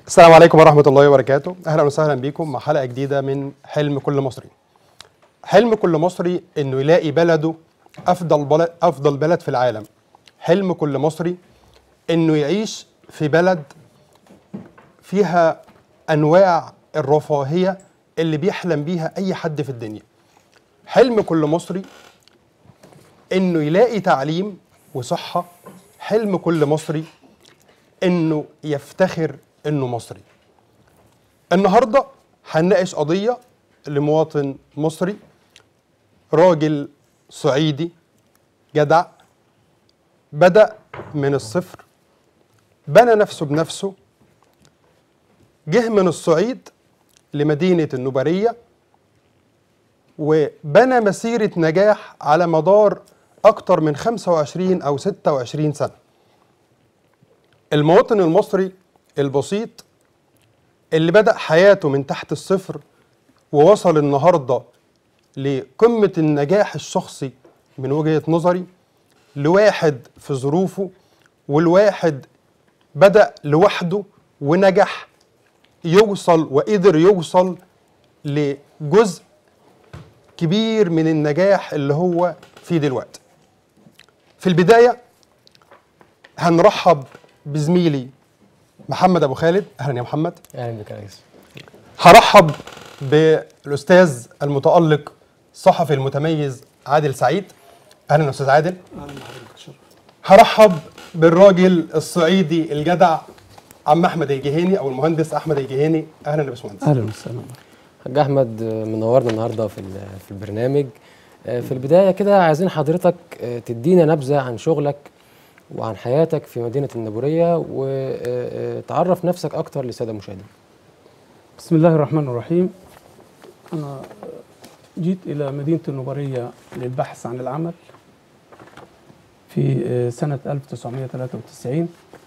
السلام عليكم ورحمة الله وبركاته أهلا وسهلا بكم مع حلقة جديدة من حلم كل مصري حلم كل مصري إنه يلاقي بلده أفضل بلد أفضل بلد في العالم حلم كل مصري إنه يعيش في بلد فيها أنواع الرفاهية اللي بيحلم بيها أي حد في الدنيا حلم كل مصري إنه يلاقي تعليم وصحة حلم كل مصري إنه يفتخر إنه مصري النهاردة هنناقش قضية لمواطن مصري راجل صعيدي جدع بدأ من الصفر بنى نفسه بنفسه جه من الصعيد لمدينة النبرية وبنى مسيرة نجاح على مدار أكتر من 25 أو 26 سنة المواطن المصري البسيط اللي بدأ حياته من تحت الصفر ووصل النهارده لقمة النجاح الشخصي من وجهة نظري لواحد في ظروفه والواحد بدأ لوحده ونجح يوصل وقدر يوصل لجزء كبير من النجاح اللي هو فيه دلوقتي في البداية هنرحب بزميلي محمد أبو خالد أهلا يا محمد اهلا بك يا ريس هرحب بالاستاذ المتالق الصحفي المتميز عادل سعيد اهلا يا استاذ عادل هرحب بالراجل الصعيدي الجدع عم احمد الجهيني او المهندس احمد الجهيني اهلا يا باشمهندس اهلا وسهلا حاج احمد آه، منورنا النهارده في ال- في البرنامج آه، في البدايه كده عايزين حضرتك آه، تدينا نبذه عن شغلك وعن حياتك في مدينه النبوريه وتعرف نفسك اكتر للساده المشاهدين بسم الله الرحمن الرحيم انا جيت الى مدينه النبريه للبحث عن العمل في سنه 1993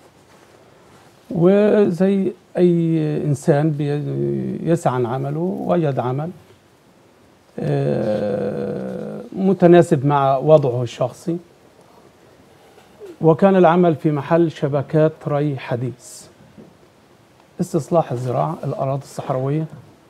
وزي اي انسان بي- يسعى عن عمله وجد عمل آه، متناسب مع وضعه الشخصي وكان العمل في محل شبكات ري حديث استصلاح الزراعة الأراضي الصحراوية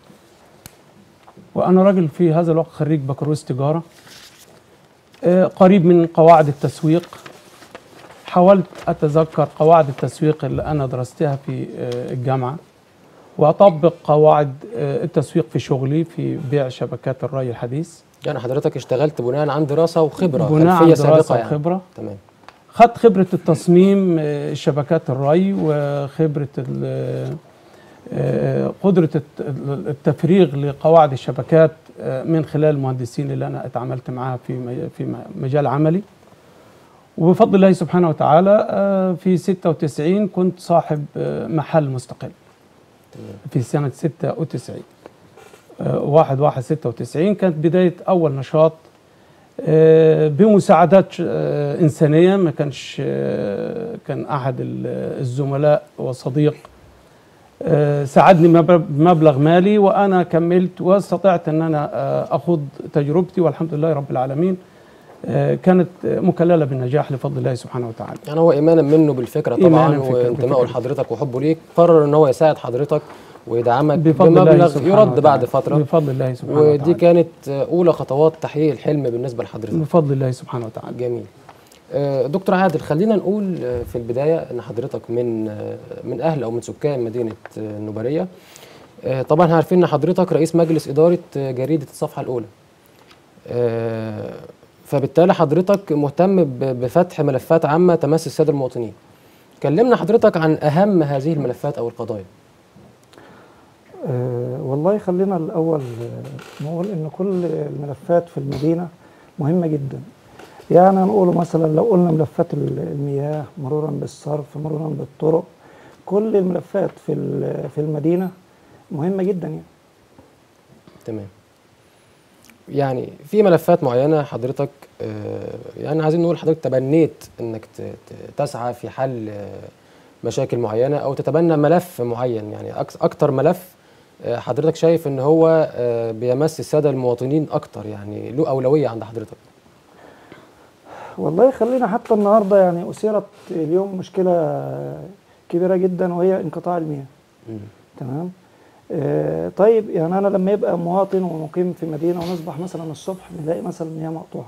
وأنا راجل في هذا الوقت خريج بكالوريوس تجارة آه، قريب من قواعد التسويق حاولت أتذكر قواعد التسويق اللي أنا درستها في آه، الجامعة وأطبق قواعد آه، التسويق في شغلي في بيع شبكات الري الحديث يعني حضرتك اشتغلت بناء عن دراسه وخبره بناء عن خلفيه دراسة سابقه يعني وخبرة تمام خدت خبرة التصميم آه، شبكات الري وخبرة ال- آه، قدرة الت- التفريغ لقواعد الشبكات آه، من خلال المهندسين اللي أنا اتعاملت معاها في م- في م- مجال عملي وبفضل الله سبحانه وتعالى آه، في 96 كنت صاحب آه، محل مستقل في سنة 96 آه، واحد واحد 96 كانت بداية أول نشاط آه، بمساعدات آه، إنسانية ما كانش آه، كان أحد ال- الزملاء وصديق آه، ساعدني مب- بمبلغ مالي وأنا كملت واستطعت أن أنا آه، أخوض تجربتي والحمد لله رب العالمين آه، كانت مكللة بالنجاح لفضل الله سبحانه وتعالى يعني هو ايمانا منه بالفكره طبعا إيمانا فكرة- وانتمائه بفكرة. لحضرتك وحبه ليك قرر ان هو يساعد حضرتك ويدعمك بفضل الله بمبلغ سبحانه يرد وتعالى. بعد فتره بفضل الله سبحانه ودي وتعالى كانت اولى خطوات تحقيق الحلم بالنسبه لحضرتك بفضل الله سبحانه وتعالى جميل آه، دكتور عادل خلينا نقول آه، في البدايه ان حضرتك من آه، من اهل او من سكان مدينه آه، النوبريه آه، طبعا احنا عارفين ان حضرتك رئيس مجلس اداره آه، جريده الصفحه الاولى آه، فبالتالي حضرتك مهتم ب- بفتح ملفات عامه تمس الساده المواطنين كلمنا حضرتك عن اهم هذه الملفات او القضايا أه والله خلينا الأول آه، نقول إن كل الملفات في المدينة مهمة جدا يعني نقول مثلا لو قلنا ملفات ال- المياه مرورا بالصرف مرورا بالطرق كل الملفات في ال- في المدينة مهمة جدا يعني تمام يعني في ملفات معينة حضرتك آه، يعني عايزين نقول حضرتك تبنيت انك ت- ت- تسعى في حل آه، مشاكل معينة او تتبنى ملف معين يعني أكس- اكتر ملف آه، حضرتك شايف ان هو آه، بيمس السادة المواطنين اكتر يعني له اولوية عند حضرتك والله خلينا حتى النهارده يعني أثيرت اليوم مشكلة كبيرة جدا وهي انقطاع المياه تمام آه طيب يعني انا لما يبقى مواطن ومقيم في مدينه ونصبح مثلا الصبح نلاقي مثلا ان هي مقطوعه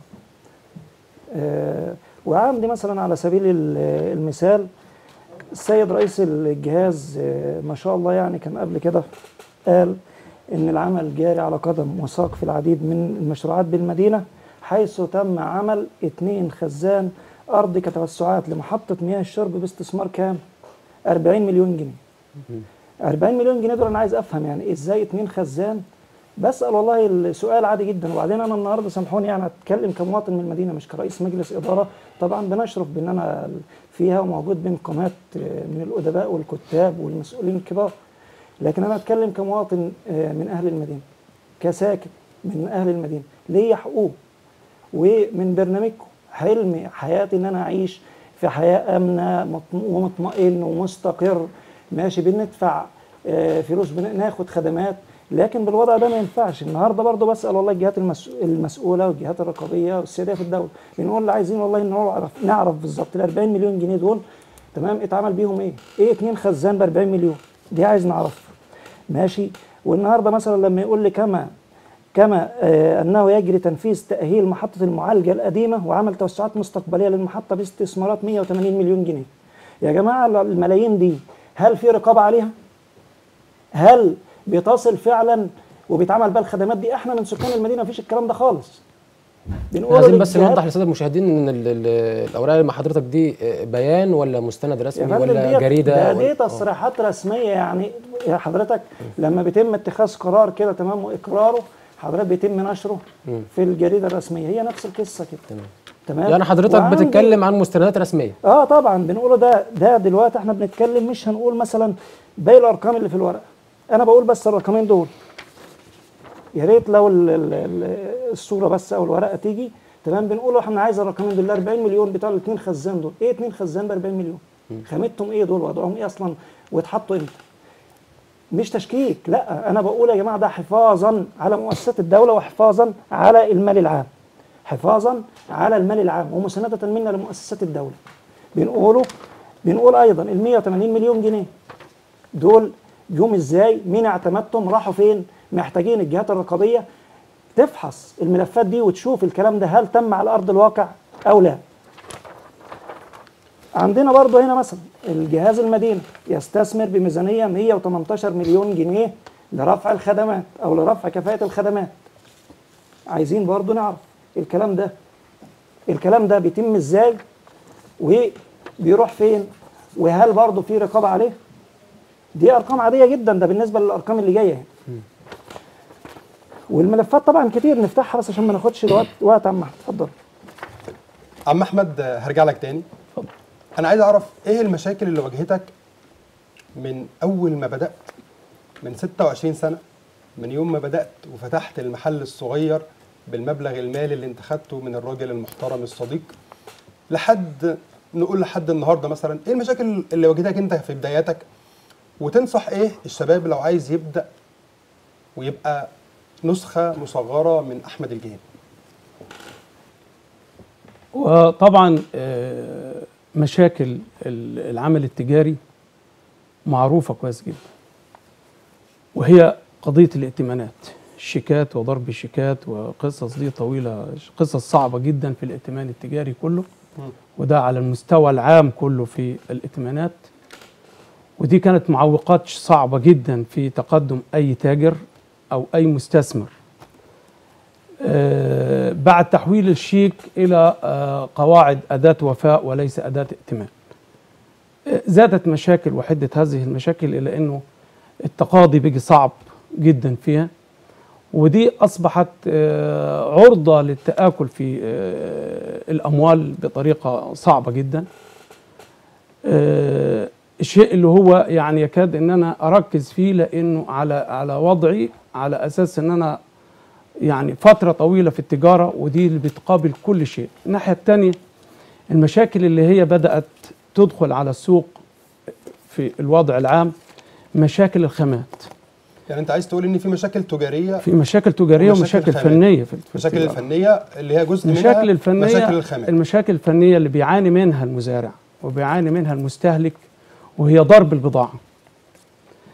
آه وعندي مثلا على سبيل ال- المثال السيد رئيس الجهاز آه ما شاء الله يعني كان قبل كده قال ان العمل جاري على قدم وساق في العديد من المشروعات بالمدينه حيث تم عمل اتنين خزان ارضي كتوسعات لمحطه مياه الشرب باستثمار كام 40 مليون جنيه 40 مليون جنيه دول انا عايز افهم يعني ازاي اتنين خزان بسال والله السؤال عادي جدا وبعدين انا النهارده سامحوني يعني اتكلم كمواطن من المدينه مش كرئيس مجلس اداره طبعا بنشرف بان انا فيها وموجود بين قامات من الادباء والكتاب والمسؤولين الكبار لكن انا اتكلم كمواطن آه، من اهل المدينه كساكن من اهل المدينه ليا حقوق ومن برنامجكم حلم حياتي ان انا اعيش في حياه امنه مطم- ومطمئن ومستقر ماشي بندفع آه، فلوس بن- ناخد خدمات لكن بالوضع ده ما ينفعش النهارده برضه بسال والله الجهات المس- المسؤوله والجهات الرقابيه والسياديه في الدوله بنقول اللي عايزين والله نعرف نعرف بالظبط ال 40 مليون جنيه دول تمام اتعمل بيهم ايه؟ ايه اتنين خزان ب 40 مليون؟ دي عايز نعرفها ماشي والنهارده مثلا لما يقول لي كما كما آه انه يجري تنفيذ تاهيل محطه المعالجه القديمه وعمل توسعات مستقبليه للمحطه باستثمارات 180 مليون جنيه. يا جماعه الملايين دي هل في رقابه عليها؟ هل بتصل فعلا وبيتعمل بقى الخدمات دي احنا من سكان المدينه مفيش الكلام ده خالص. بنقول عايزين بس للجهات- نوضح للساده المشاهدين ان ال- ال- الاوراق اللي مع حضرتك دي آه، بيان ولا مستند يا رسمي فندم ولا ديت- جريده ده ولا- دي تصريحات رسميه يعني يا حضرتك لما بيتم اتخاذ قرار كده تمام واقراره حضرتك بيتم نشره في الجريده الرسميه هي نفس القصه كده تمام. تمام يعني حضرتك وعندي- بتتكلم عن مستندات رسميه اه طبعا بنقوله ده ده دلوقتي احنا بنتكلم مش هنقول مثلا باقي الارقام اللي في الورقه انا بقول بس الرقمين دول يا ريت لو ال- ال- ال- الصوره بس او الورقه تيجي تمام بنقول احنا عايز الرقمين دول ال 40 مليون بتوع الاثنين خزان دول ايه اثنين خزان ب 40 مليون خامتهم ايه دول وضعهم ايه اصلا واتحطوا امتى مش تشكيك لا انا بقول يا جماعه ده حفاظا على مؤسسات الدوله وحفاظا على المال العام حفاظا على المال العام ومسانده منا لمؤسسات الدوله بنقوله بنقول ايضا ال 180 مليون جنيه دول جم ازاي مين اعتمدتم راحوا فين محتاجين الجهات الرقابيه تفحص الملفات دي وتشوف الكلام ده هل تم على ارض الواقع او لا عندنا برضو هنا مثلا الجهاز المدينة يستثمر بميزانية 118 مليون جنيه لرفع الخدمات أو لرفع كفاءة الخدمات عايزين برضو نعرف الكلام ده الكلام ده بيتم ازاي وبيروح فين وهل برضو في رقابة عليه دي أرقام عادية جدا ده بالنسبة للأرقام اللي جاية هنا والملفات طبعا كتير نفتحها بس عشان ما ناخدش وقت وقت عم اتفضل عم احمد آه، هرجع لك تاني انا عايز اعرف ايه المشاكل اللي واجهتك من اول ما بدات من 26 سنه من يوم ما بدات وفتحت المحل الصغير بالمبلغ المالي اللي انت خدته من الراجل المحترم الصديق لحد نقول لحد النهارده مثلا ايه المشاكل اللي واجهتك انت في بداياتك وتنصح ايه الشباب لو عايز يبدا ويبقى نسخه مصغره من احمد الجهيل وطبعا آه، مشاكل ال- العمل التجاري معروفة كويس جدا وهي قضية الائتمانات الشيكات وضرب الشيكات وقصص دي طويلة قصص صعبة جدا في الائتمان التجاري كله وده على المستوى العام كله في الائتمانات ودي كانت معوقات صعبة جدا في تقدم أي تاجر أو أي مستثمر آه، بعد تحويل الشيك إلى آه، قواعد أداة وفاء وليس أداة ائتمان آه، زادت مشاكل وحدة هذه المشاكل إلى أنه التقاضي بقي صعب جدا فيها ودي أصبحت آه، عرضة للتآكل في آه، الأموال بطريقة صعبة جدا آه، الشيء اللي هو يعني يكاد ان انا اركز فيه لانه على على وضعي على اساس ان انا يعني فتره طويله في التجاره ودي اللي بتقابل كل شيء الناحيه الثانيه المشاكل اللي هي بدات تدخل على السوق في الوضع العام مشاكل الخامات يعني انت عايز تقول ان في مشاكل تجاريه في مشاكل تجاريه ومشاكل ومشاكل خامات. فنيه في في مشاكل التجارة. الفنيه اللي هي جزء منها المشاكل الفنيه مشاكل الخامات المشاكل الفنيه اللي بيعاني منها المزارع وبيعاني منها المستهلك وهي ضرب البضاعه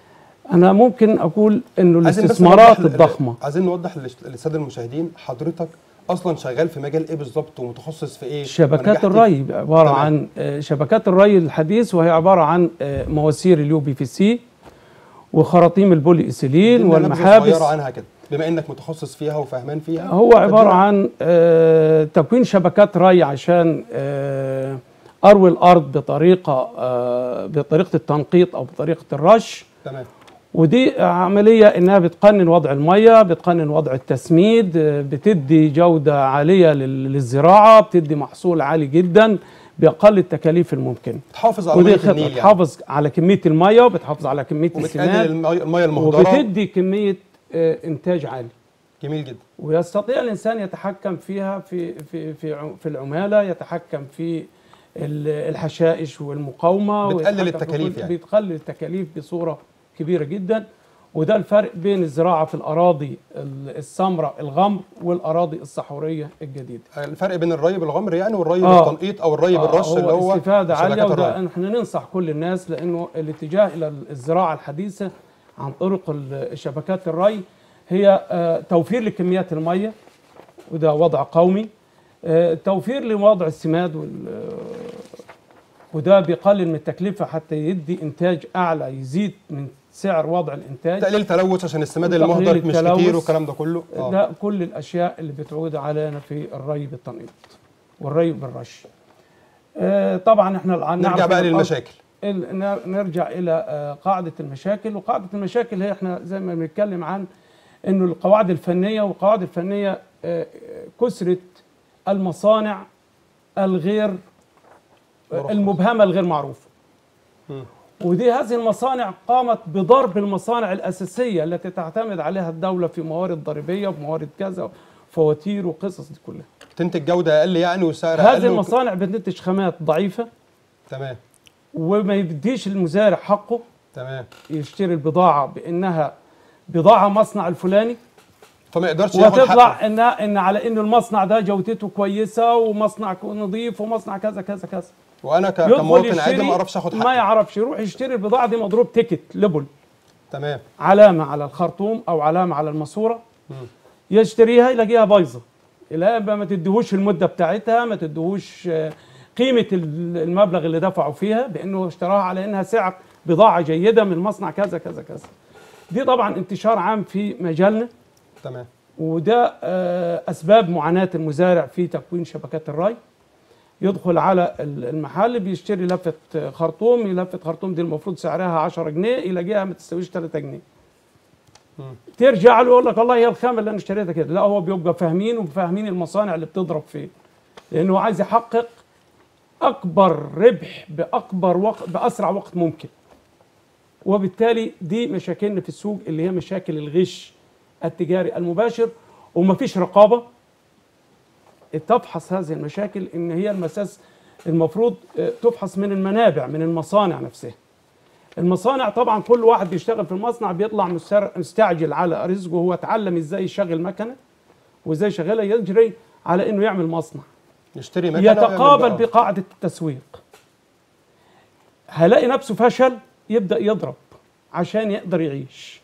انا ممكن اقول انه عايزين بس الاستثمارات نوضح ل- الضخمه عايزين نوضح للش- للساده المشاهدين حضرتك اصلا شغال في مجال ايه بالظبط ومتخصص في ايه شبكات ونجحت الري عباره تمام. عن آه، شبكات الري الحديث وهي عباره عن آه، مواسير اليو بي في سي وخراطيم البولي ايثيلين ادينا نبذة والمحابس صغيره عنها كده بما انك متخصص فيها وفاهمان فيها هو عباره فادينا- عن آه، تكوين شبكات ري عشان آه، اروي الارض بطريقه آه، بطريقه التنقيط او بطريقه الرش تمام ودي عملية إنها بتقنن وضع المية بتقنن وضع التسميد آه، بتدي جودة عالية لل- للزراعة بتدي محصول عالي جدا بأقل التكاليف الممكنة بتحافظ على ودي ميه خطة النيل يعني بتحافظ على كمية المية وبتحافظ على كمية وبتقلل السماد المي- الميه المهدره وبتدي كمية آه، إنتاج عالي جميل جدا ويستطيع الإنسان يتحكم فيها في في في ع- في العمالة يتحكم في ال- الحشائش والمقاومة بتقلل ويتحكم في التكاليف كل- يعني. بتقلل التكاليف بصورة كبيرة جدا وده الفرق بين الزراعة في الأراضي ال- السمراء الغمر والأراضي الصحورية الجديدة الفرق بين الري بالغمر يعني والري آه. بالتنقيط او الري بالرش آه، اللي هو استفادة عالية شبكات وده الري احنا ننصح كل الناس لأنه الاتجاه إلى الزراعة الحديثة عن طرق ال- شبكات الري هي آه، توفير لكميات المية وده وضع قومي آه، توفير لوضع السماد وال- آه، وده بيقلل من التكلفة حتى يدي إنتاج أعلى يزيد من سعر وضع الإنتاج تقليل تلوث عشان السماد وتقليل المهدر مش التلوث. كتير والكلام ده كله اه ده كل الاشياء اللي بتعود علينا في الري بالتنقيط والري بالرش آه، طبعا احنا الآن نرجع نعرف بقى إن الأرض- للمشاكل ال- نر- نرجع الى آه، قاعده المشاكل وقاعده المشاكل هي احنا زي ما بنتكلم عن انه القواعد الفنيه والقواعد الفنيه آه، كثره المصانع الغير مرخص. المبهمه الغير معروفه مم. ودي هذه المصانع قامت بضرب المصانع الاساسيه التي تعتمد عليها الدوله في موارد ضريبيه وموارد كذا فواتير وقصص دي كلها تنتج جوده اقل يعني وسعر اقل هذه وك- المصانع بتنتج خامات ضعيفه تمام وما يديش المزارع حقه تمام يشتري البضاعة بأنها بضاعة مصنع الفلاني فما يقدرش ياخد حقه وتطلع إن إن على إنه المصنع ده جودته كويسة ومصنع نظيف ومصنع كذا كذا كذا وانا ك- يدخل كمواطن عادي يشتري ما اعرفش اخد ما حقي يعرفش يروح يشتري البضاعة دي مضروب تيكت ليبل تمام علامة على الخرطوم أو علامة على الماسورة مم. يشتريها يلاقيها بايظة يلاقيها ما تديهوش المدة بتاعتها ما تديهوش آه، قيمة ال- المبلغ اللي دفعوا فيها بأنه اشتراها على إنها سعر بضاعة جيدة من مصنع كذا كذا كذا دي طبعا انتشار عام في مجالنا تمام وده آه، اسباب معاناه المزارع في تكوين شبكات الري يدخل على ال- المحل بيشتري لفه آه، خرطوم لفه خرطوم دي المفروض سعرها 10 جنيه يلاقيها ما تستويش 3 جنيه مم. ترجع له يقول لك والله هي الخامه اللي انا اشتريتها كده لا هو بيبقى فاهمين وفاهمين المصانع اللي بتضرب فيه لانه عايز يحقق اكبر ربح باكبر وقت باسرع وقت ممكن وبالتالي دي مشاكلنا في السوق اللي هي مشاكل الغش التجاري المباشر ومفيش رقابه تفحص هذه المشاكل ان هي المساس المفروض آه، تفحص من المنابع من المصانع نفسها المصانع طبعا كل واحد بيشتغل في المصنع بيطلع مستر- مستعجل على رزقه هو اتعلم ازاي يشغل مكنه وازاي يشغلها يجري على انه يعمل مصنع يشتري مكنه يتقابل ويعمل بقى. بقاعدة التسويق هلاقي نفسه فشل يبدأ يضرب عشان يقدر يعيش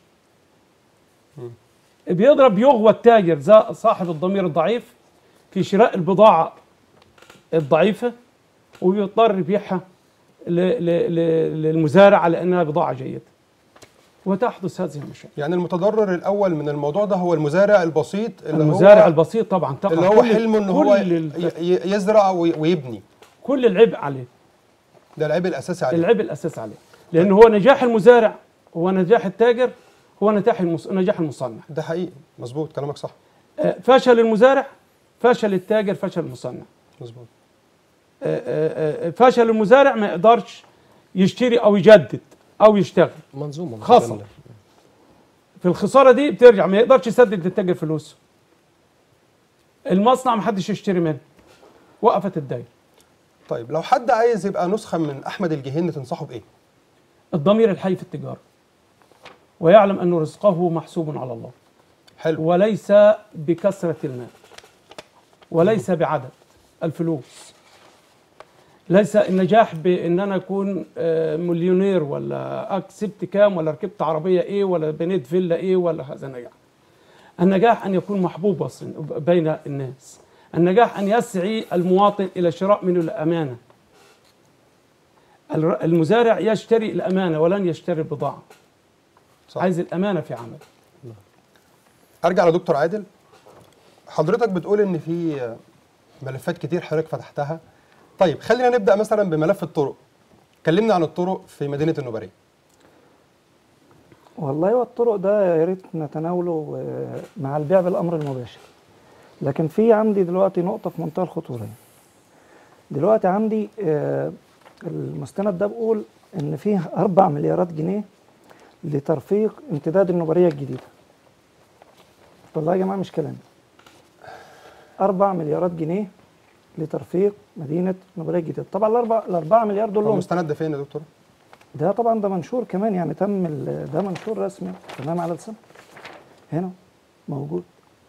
بيضرب يغوى التاجر ذا صاحب الضمير الضعيف في شراء البضاعة الضعيفة ويضطر يبيعها ل- ل- ل- للمزارع على أنها بضاعة جيدة وتحدث هذه المشاكل يعني المتضرر الاول من الموضوع ده هو المزارع البسيط اللي المزارع هو البسيط طبعا تقع اللي هو كل- حلمه ان هو كل ال- ي- ي- يزرع وي- ويبني كل العبء عليه ده العيب الاساسي عليه العبء الاساس عليه لان هو نجاح المزارع هو نجاح التاجر هو نجاح المص... نجاح المصنع ده حقيقي مظبوط كلامك صح آه، فشل المزارع فشل التاجر فشل المصنع مظبوط آه، آه، آه، فشل المزارع ما يقدرش يشتري او يجدد او يشتغل منظومه خاصة. متكاملة. في الخساره دي بترجع ما يقدرش يسدد للتاجر فلوسه المصنع ما حدش يشتري منه وقفت الدايره طيب لو حد عايز يبقى نسخه من احمد الجهيني تنصحه بايه الضمير الحي في التجاره ويعلم ان رزقه محسوب على الله حلو وليس بكثرة المال وليس بعدد الفلوس ليس النجاح بان انا اكون آه، مليونير ولا كسبت كام ولا ركبت عربيه ايه ولا بنيت فيلا ايه ولا هذا نجاح النجاح ان يكون محبوب أصلاً بين الناس النجاح ان يسعي المواطن الى شراء منه الامانه الر- المزارع يشتري الامانه ولن يشتري البضاعه صح. عايز الامانه في عمل ارجع لدكتور عادل حضرتك بتقول ان في ملفات كتير حضرتك فتحتها طيب خلينا نبدا مثلا بملف الطرق كلمنا عن الطرق في مدينه النوبريه والله هو الطرق ده يا ريت نتناوله آه، مع البيع بالامر المباشر لكن في عندي دلوقتي نقطه في منتهى الخطوره دلوقتي عندي آه، المستند ده بيقول ان فيه 4 مليارات جنيه لترفيق امتداد النوبريه الجديده والله يا جماعه مش كلام 4 مليارات جنيه لترفيق مدينه النوبريه الجديده طبعا الاربع الاربعه مليار دول هو لهم المستند ده فين يا دكتور ده طبعا ده منشور كمان يعني تم ال- ده منشور رسمي تمام على لسان هنا موجود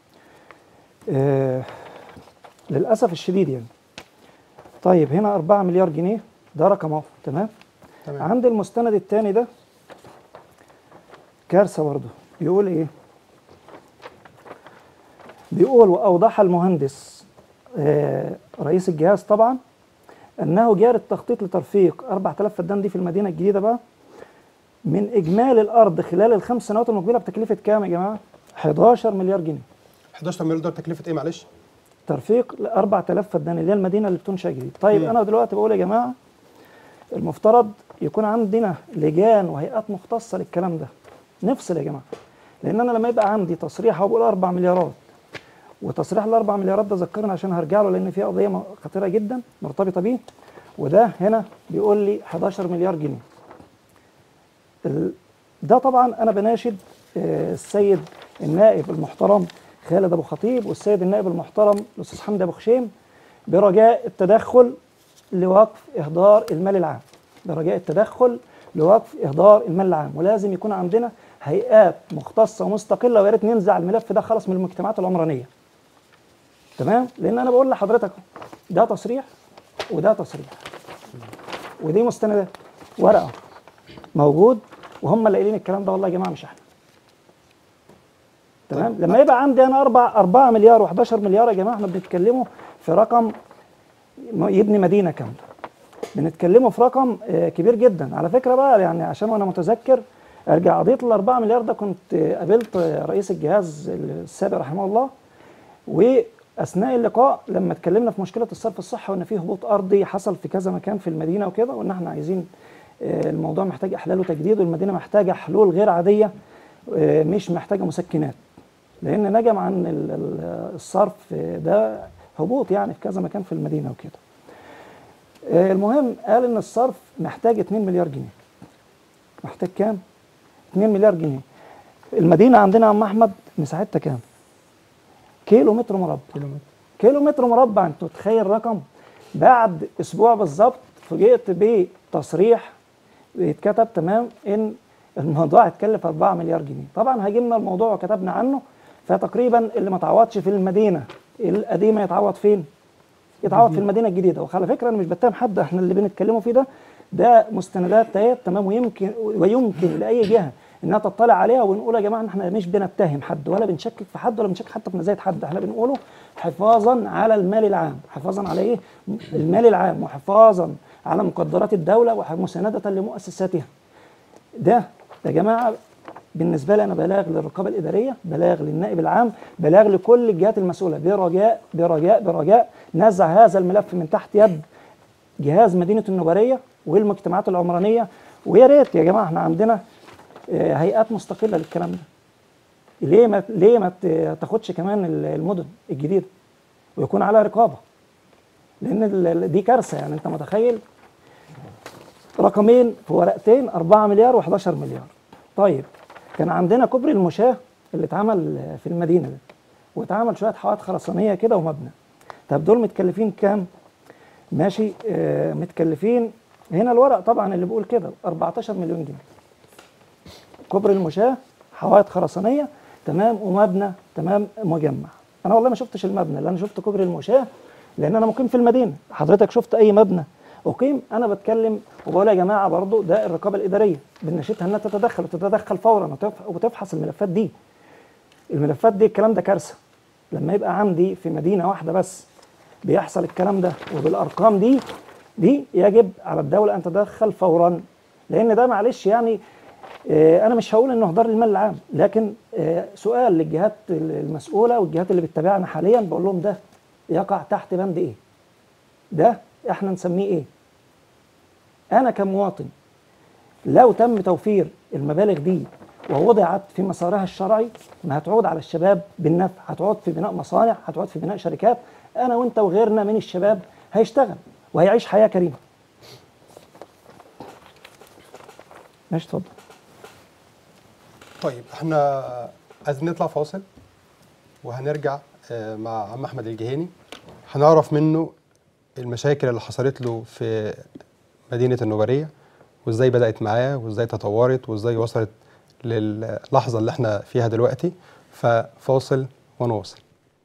آه للاسف الشديد يعني طيب هنا 4 مليار جنيه ده رقم اهو تمام تمام عند المستند الثاني ده كارثه برضه بيقول ايه بيقول واوضح المهندس آه رئيس الجهاز طبعا انه جاري التخطيط لترفيق 4000 فدان دي في المدينه الجديده بقى من اجمالي الارض خلال الخمس سنوات المقبله بتكلفه كام يا جماعه 11 مليار جنيه 11 مليون دولار تكلفه ايه معلش ترفيق ل 4000 فدان اللي هي المدينه اللي بتنشا جديد طيب مم. انا دلوقتي بقول يا جماعه المفترض يكون عندنا لجان وهيئات مختصه للكلام ده نفصل يا جماعه لان انا لما يبقى عندي تصريح وبقول 4 مليارات وتصريح ال 4 مليارات ده ذكرني عشان هرجع له لان في قضيه م- خطيره جدا مرتبطه بيه وده هنا بيقول لي 11 مليار جنيه ال- ده طبعا انا بناشد آه، السيد النائب المحترم خالد ابو خطيب والسيد النائب المحترم الاستاذ حمدي ابو خشيم برجاء التدخل لوقف اهدار المال العام برجاء التدخل لوقف اهدار المال العام ولازم يكون عندنا هيئات مختصه ومستقله ويا ريت ننزع الملف ده خالص من المجتمعات العمرانيه تمام لان انا بقول لحضرتك ده تصريح وده تصريح ودي مستندات ورقه موجود وهم اللي قايلين الكلام ده والله يا جماعه مش احنا تمام طيب. لما يبقى عندي انا 4 4 مليار و11 مليار يا جماعه احنا بنتكلموا في رقم م- يبني مدينه كامله بنتكلموا في رقم آه، كبير جدا على فكره بقى يعني عشان وانا متذكر ارجع قضيه ال 4 مليار ده كنت آه، قابلت آه، رئيس الجهاز السابق رحمه الله واثناء اللقاء لما اتكلمنا في مشكله الصرف الصحي وان في هبوط ارضي حصل في كذا مكان في المدينه وكده وان احنا عايزين آه، الموضوع محتاج احلال وتجديد والمدينه محتاجه حلول غير عاديه آه، مش محتاجه مسكنات لان نجم عن ال- ال- الصرف آه، ده هبوط يعني في كذا مكان في المدينه وكده آه، المهم قال ان الصرف محتاج 2 مليار جنيه محتاج كام 2 مليار جنيه المدينه عندنا يا عم احمد مساحتها كام كيلو متر مربع كيلومتر كيلو متر مربع انت متخيل رقم بعد اسبوع بالظبط فوجئت بتصريح بيتكتب تمام ان الموضوع هيتكلف 4 مليار جنيه طبعا هاجمنا الموضوع وكتبنا عنه فتقريبا اللي ما تعوضش في المدينه القديمه يتعوض فين يتعوض في المدينه الجديده وعلى فكره انا مش بتهم حد احنا اللي بنتكلموا فيه ده ده مستندات اهي تمام ويمكن ويمكن لاي جهه انها تطلع عليها ونقول يا جماعه احنا مش بنتهم حد ولا بنشكك في حد ولا بنشكك حتى في مزايا حد احنا بنقوله حفاظا على المال العام حفاظا على ايه المال العام وحفاظا على مقدرات الدوله ومسانده لمؤسساتها ده يا جماعه بالنسبه لي انا بلاغ للرقابه الاداريه بلاغ للنائب العام بلاغ لكل الجهات المسؤوله برجاء برجاء برجاء نزع هذا الملف من تحت يد جهاز مدينه النوبريه والمجتمعات العمرانيه ويا ريت يا جماعه احنا عندنا آه، هيئات مستقله للكلام ده ليه ما ليه ما ت- تاخدش كمان ال- المدن الجديده ويكون عليها رقابه لان ال- ال- دي كارثه يعني انت متخيل رقمين في ورقتين 4 مليار و11 مليار طيب كان عندنا كوبري المشاه اللي اتعمل في المدينه ده واتعمل شويه حوائط خرسانيه كده ومبنى طب دول متكلفين كام ماشي آه متكلفين هنا الورق طبعا اللي بيقول كده 14 مليون جنيه كوبري المشاه حوائط خرسانيه تمام ومبنى تمام مجمع انا والله ما شفتش المبنى اللي انا شفت كوبري المشاه لان انا مقيم في المدينه حضرتك شفت اي مبنى اقيم انا بتكلم وبقول يا جماعه برضو ده الرقابه الاداريه بنشيطها انها تتدخل وتتدخل فورا وتف- وتفحص الملفات دي الملفات دي الكلام ده كارثه لما يبقى عندي في مدينه واحده بس بيحصل الكلام ده وبالارقام دي دي يجب على الدوله ان تتدخل فورا لان ده معلش يعني آه، انا مش هقول انه هدار المال العام لكن آه، سؤال للجهات المسؤوله والجهات اللي بتتابعنا حاليا بقول لهم ده يقع تحت بند ايه ده احنا نسميه ايه انا كمواطن لو تم توفير المبالغ دي ووضعت في مسارها الشرعي ما هتعود على الشباب بالنفع هتعود في بناء مصانع هتعود في بناء شركات انا وانت وغيرنا من الشباب هيشتغل وهيعيش حياه كريمه ماشي اتفضل طيب احنا عايزين نطلع فاصل وهنرجع آه، مع عم احمد الجهيني هنعرف منه المشاكل اللي حصلت له في مدينه النوبريه وازاي بدات معاه وازاي تطورت وازاي وصلت للحظه اللي احنا فيها دلوقتي ففاصل ونواصل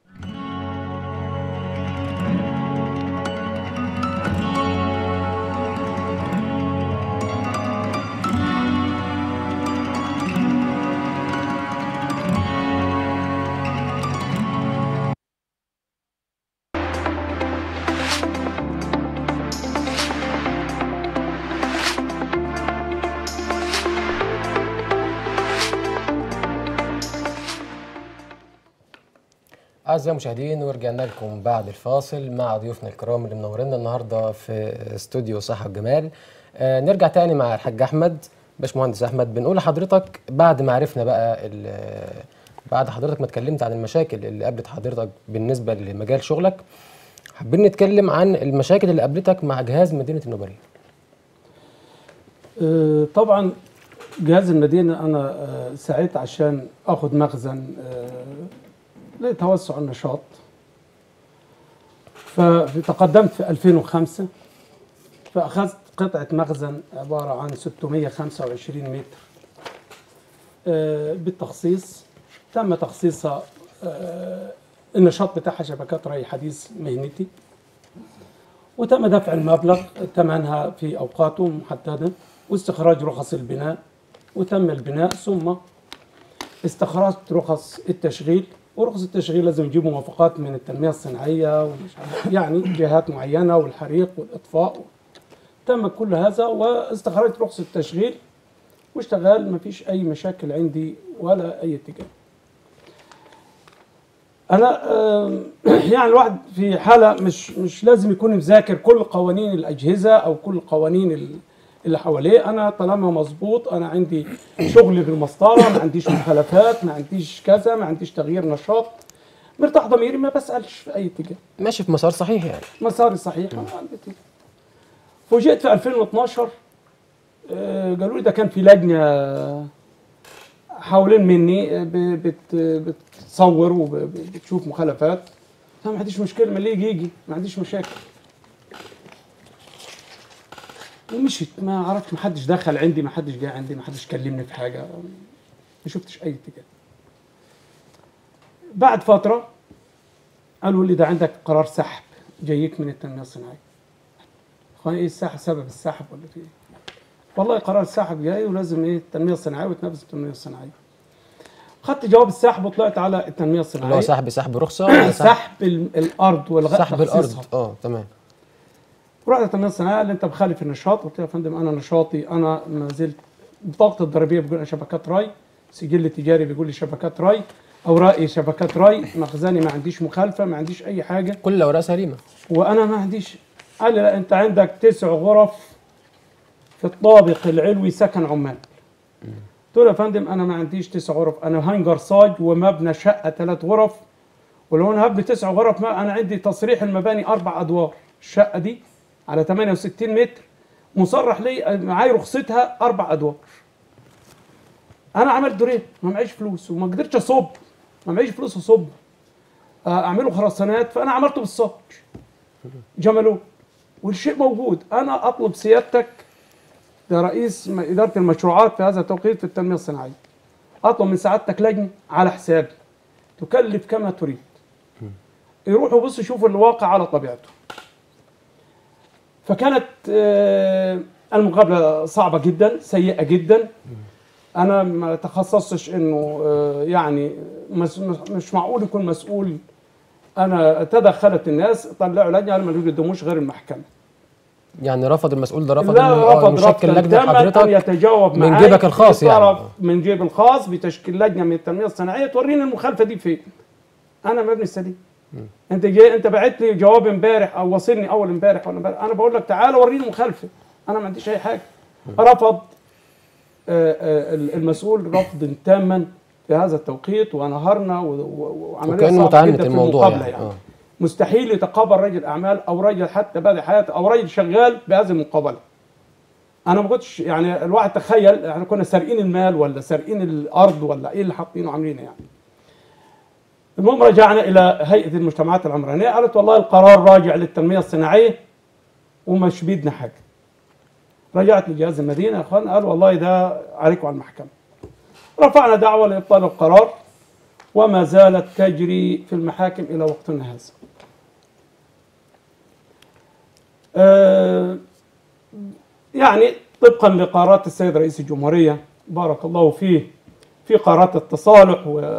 أعزائي المشاهدين ورجعنا لكم بعد الفاصل مع ضيوفنا الكرام اللي منورينا النهارده في استوديو صحة الجمال آه نرجع تاني مع الحاج أحمد باشمهندس أحمد بنقول لحضرتك بعد ما عرفنا بقى ال- بعد حضرتك ما اتكلمت عن المشاكل اللي قابلت حضرتك بالنسبة لمجال شغلك حابين نتكلم عن المشاكل اللي قابلتك مع جهاز مدينة النوبرية آه، طبعا جهاز المدينة أنا آه، سعيت عشان أخذ مخزن آه، لتوسع النشاط فتقدمت في 2005 فأخذت قطعة مخزن عبارة عن 625 متر آه، بالتخصيص تم تخصيصها آه، النشاط بتاعها شبكات ري حديث مهنتي وتم دفع المبلغ ثمنها في أوقاته محددة واستخراج رخص البناء وتم البناء ثم استخرجت رخص التشغيل ورخص التشغيل لازم يجيبوا موافقات من التنمية الصناعية ومش عارف يعني جهات معينة والحريق والإطفاء تم كل هذا واستخرجت رخص التشغيل واشتغل ما فيش أي مشاكل عندي ولا أي اتجاه انا آم، يعني الواحد في حاله مش مش لازم يكون مذاكر كل قوانين الاجهزه او كل قوانين ال- اللي حواليه انا طالما مظبوط انا عندي شغل بالمسطره ما عنديش مخالفات ما عنديش كذا ما عنديش تغيير نشاط مرتاح ضميري ما بسالش في اي اتجاه ماشي في مسار صحيح يعني مساري صحيح أنا عندي اتجاه. فوجئت في 2012 آه، قالوا لي ده كان في لجنه حوالين مني آه، ب- بت بتصور وبتشوف مخالفات أنا ما عنديش مشكله ما اللي يجي يجي ما عنديش مشاكل ومشيت ما عرفت ما حدش دخل عندي ما حدش جاي عندي ما حدش كلمني في حاجه ما شفتش اي اتجاه بعد فتره قالوا لي ده عندك قرار سحب جايك من التنميه الصناعيه اخواني ايه السحب سبب السحب ولا في ايه والله قرار السحب جاي ولازم ايه التنميه الصناعيه وتنفذ التنميه الصناعيه خدت جواب السحب وطلعت على التنميه اللي هو الصناعيه سحب سحب رخصة ولا سحب, سحب ال- الارض والغاء سحب الأرض تخصيصها. اه تمام رحت التنميه الصناعيه قال لي انت مخالف النشاط قلت له يا فندم انا نشاطي انا ما زلت بطاقتي الضريبيه بيقول لي شبكات ري سجل تجاري بيقول لي شبكات ري اوراقي شبكات ري مخزني ما عنديش مخالفه ما عنديش اي حاجه كل الأوراق سليمة وانا ما عنديش قال لي لا انت عندك تسع غرف في الطابق العلوي سكن عمال قلت له يا فندم انا ما عنديش تسع غرف انا هنجر صاج ومبنى شقه ثلاث غرف ولو انا هبني تسع غرف ما انا عندي تصريح المباني اربع ادوار الشقه دي على 68 متر مصرح لي معايا رخصتها اربع ادوار انا عملت دورين ما معيش فلوس وما قدرتش اصب ما معيش فلوس اصب آه، اعمله خرسانات فانا عملته بالصاج جملوه والشيء موجود انا اطلب سيادتك ده رئيس م- اداره المشروعات في هذا التوقيت في التنميه الصناعيه اطلب من سعادتك لجنه على حسابي تكلف كما تريد يروحوا بصوا يشوفوا الواقع على طبيعته فكانت آه، المقابله صعبه جدا سيئه جدا انا ما تخصصتش انه آه، يعني مس- مس- مش معقول يكون مسؤول انا تدخلت الناس طلعوا لجنه ما يقدموش غير المحكمه يعني رفض المسؤول ده رفض لا انه آه، رفض يشكل رفضا لجنه تاما ان حضرتك يتجاوب من معاي جيبك الخاص في يعني. طرف من جيب الخاص بتشكيل لجنه من التنميه الصناعيه توريني المخالفه دي فين انا مبني السليم انت جاي انت بعت لي جواب امبارح او وصلني اول امبارح ولا امبارح انا بقول لك تعالى وريني المخالفه انا ما عنديش اي حاجه رفض آه، آه، المسؤول رفض تاما في هذا التوقيت ونهرنا و- و- وعمليه وكأنه صعبه متعنت جدا في الموضوع المقابله يعني. يعني آه. مستحيل يتقابل رجل اعمال او رجل حتى بادئ حياته او رجل شغال بهذه المقابله انا ما كنتش يعني الواحد تخيل احنا كنا سارقين المال ولا سارقين الارض ولا ايه اللي حاطينه عاملينه يعني المهم رجعنا الى هيئه المجتمعات العمرانيه قالت والله القرار راجع للتنميه الصناعيه ومش بيدنا حاجه رجعت لجهاز المدينه يا اخوان قال والله ده عليكم على المحكمه رفعنا دعوه لابطال القرار وما زالت تجري في المحاكم الى وقتنا هذا آه، يعني طبقا لقرارات السيد رئيس الجمهورية بارك الله فيه في قرارات التصالح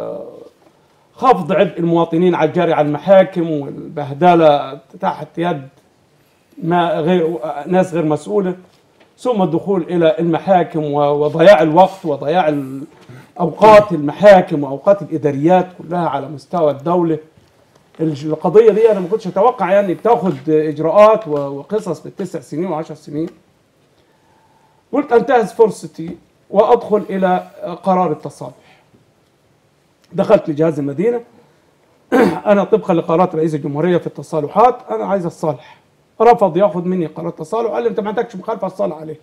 وخفض عبء المواطنين على الجاري على المحاكم والبهدلة تحت يد ما غير ناس غير مسؤولة ثم الدخول إلى المحاكم و- وضياع الوقت وضياع ال- أوقات المحاكم وأوقات الإداريات كلها على مستوى الدولة الج- القضيه دي انا ما كنتش اتوقع يعني بتاخد اجراءات و- وقصص بالتسع سنين وعشر سنين قلت انتهز فرصتي وادخل الى قرار التصالح دخلت لجهاز المدينه انا طبقا لقرارات رئيس الجمهوريه في التصالحات انا عايز اتصالح رفض ياخذ مني قرار التصالح قال لي انت ما عندكش مخالفه اتصالح عليه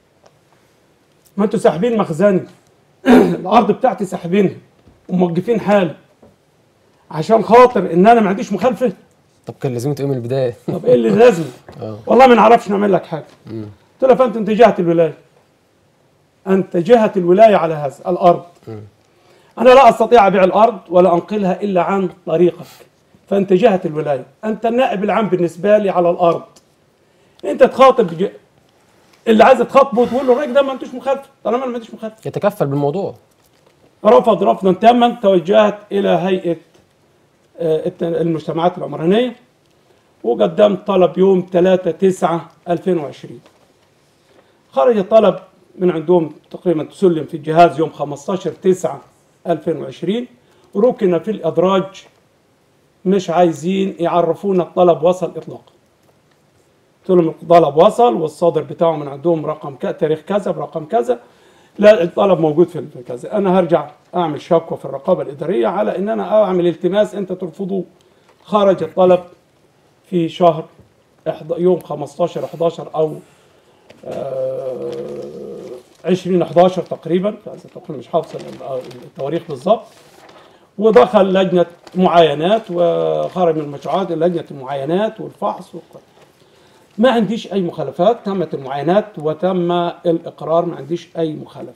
ما انتوا ساحبين مخزني الارض بتاعتي ساحبينها وموقفين حالي عشان خاطر ان انا ما عنديش مخالفه طب كان لازمته ايه من البدايه طب ايه اللي لازم اه والله ما نعرفش نعمل لك حاجه قلت له فانت انت جهه الولايه انت جهه الولايه على هذا الارض انا لا استطيع ابيع الارض ولا انقلها الا عن طريقك فانت جهه الولايه انت النائب العام بالنسبه لي على الارض انت تخاطب ج... اللي عايز تخاطبه وتقول له الراجل ده ما عندوش مخالفه طالما انا ما عنديش مخالفه يتكفل بالموضوع رفض رفضا تاما توجهت الى هيئه آه، الت- المجتمعات العمرانيه وقدمت طلب يوم 3 9 2020 خرج الطلب من عندهم تقريبا تسلم في الجهاز يوم 15 9 2020 ركن في الادراج مش عايزين يعرفونا الطلب وصل اطلاقا قلت لهم الطلب وصل والصادر بتاعه من عندهم رقم ك... تاريخ كذا برقم كذا لا الطلب موجود في في كذا انا هرجع اعمل شكوى في الرقابه الاداريه على ان انا اعمل التماس انت ترفضوه خرج الطلب في شهر إحد- يوم 15 11 او آه، 20 11 تقريبا هذا تقريبا مش حافظ ال- التواريخ بالظبط ودخل لجنه معاينات وخرج من المشروعات لجنه المعاينات والفحص والقرار. ما عنديش اي مخالفات تمت المعاينات وتم الاقرار ما عنديش اي مخالفه